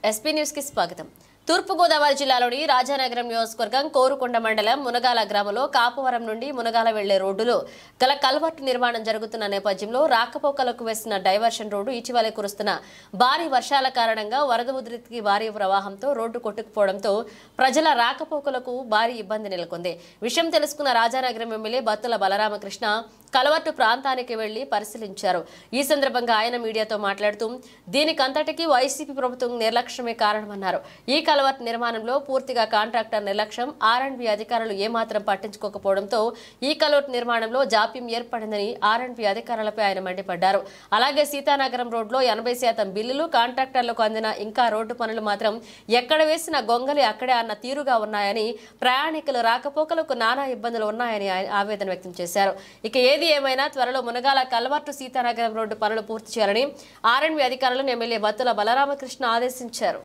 SP news కి స్వాగతం తూర్పుగోదావరి జిల్లాలోని రాజానగరం నియోజకవర్గం కోరుకొండ మండలం మునగాల గ్రామంలో కాపవరం నుండి మునగాల వెళ్లే రోడ్డులో గల కల్వర్టు నిర్మాణం జరుగుతున్న నేపథ్యంలో రాకపోకలకు వేసిన డైవర్షన్ రోడ్డు ఇటీవలే కురుస్తున్న భారీ వర్షాల కారణంగా వరద ఉధృతికి భారీ ప్రవాహంతో రోడ్డు కొట్టుకుపోవడంతో ప్రజల రాకపోకలకు భారీ ఇబ్బంది నెలకొంది విషయం తెలుసుకున్న రాజానగరం ఎమ్మెల్యే బత్తుల బలరామకృష్ణ కలవట్టు ప్రాంతానికి వెళ్లి పరిశీలించారు ఈ సందర్భంగా ఆయన మీడియాతో మాట్లాడుతూ దీనికంతటికీ వైసీపీ ప్రభుత్వం నిర్లక్ష్యమే కారణమన్నారు ఈ కలవట్ నిర్మాణంలో పూర్తిగా కాంట్రాక్టర్ నిర్లక్ష్యం ఆర్ అండ్ బి అధికారులు ఏమాత్రం పట్టించుకోకపోవడంతో ఈ కలవట్ నిర్మాణంలో జాప్యం ఏర్పడిందని ఆర్ అండ్ బి అధికారులపై ఆయన మండిపడ్డారు అలాగే సీతానగరం రోడ్లో ఎనభై శాతం బిల్లులు కాంట్రాక్టర్లకు అందిన ఇంకా రోడ్డు పనులు మాత్రం ఎక్కడ వేసిన గొంగలి అక్కడే అన్న తీరుగా ఉన్నాయని ప్రయాణికులు రాకపోకలకు నానా ఇబ్బందులు ఉన్నాయని ఆయన ఆవేదన వ్యక్తం చేశారు ఇక ఏది ఏమైనా త్వరలో మునగాల కల్వర్టు సీతానగరం రోడ్డు పనులు పూర్తి చేయాలని ఆర్ఎండ్బి అధికారులను ఎమ్మెల్యే బత్తుల బలరామకృష్ణ ఆదేశించారు